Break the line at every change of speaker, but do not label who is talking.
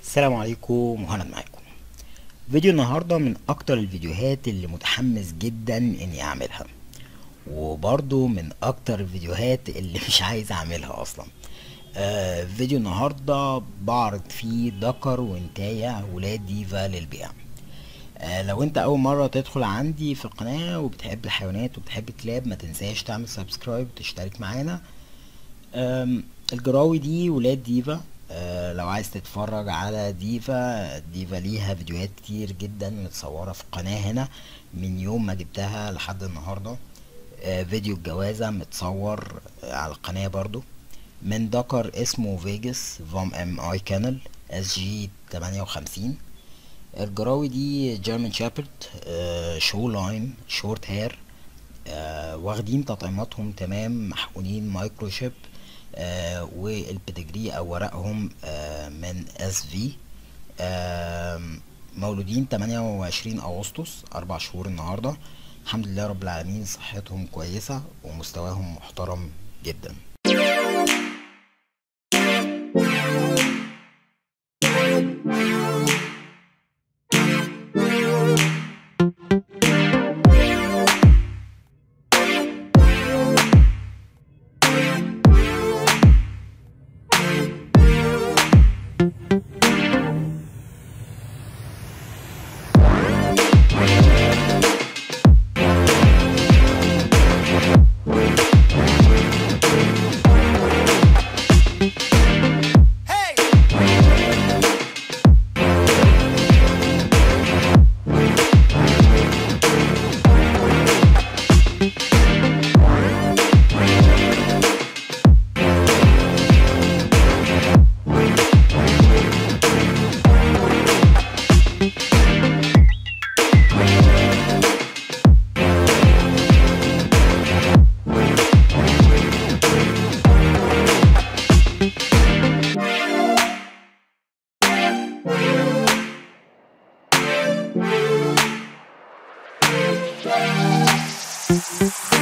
السلام عليكم مهند معاكم فيديو النهاردة من اكتر الفيديوهات اللي متحمس جدا اني اعملها وبرضو من اكتر الفيديوهات اللي مش عايز اعملها اصلا آه فيديو النهاردة بعرض فيه دكر وانتاية ولاد ديفا للبيع آه لو انت اول مرة تدخل عندي في القناة وبتحب الحيوانات وبتحب الكلاب ما تنساش تعمل سبسكرايب وتشترك معانا آم، الجراوي دي ولاد ديفا آه، لو عايز تتفرج على ديفا ديفا ليها فيديوهات كتير جدا متصورة في القناة هنا من يوم ما جبتها لحد النهاردة آه، فيديو الجوازة متصور آه، على القناة برضو من دكر اسمه فيجاس فوم ام اي كانل اس جي 58 الجراوي دي جيرمان شابرد شو لاين شورت هير آه واخدين تطعيماتهم تمام محقونين مايكرو شيب آه والبيدجري او ورقهم آه من اس في مولودين 28 اغسطس اربع شهور النهارده الحمد لله رب العالمين صحتهم كويسه ومستواهم محترم جدا
Thank you.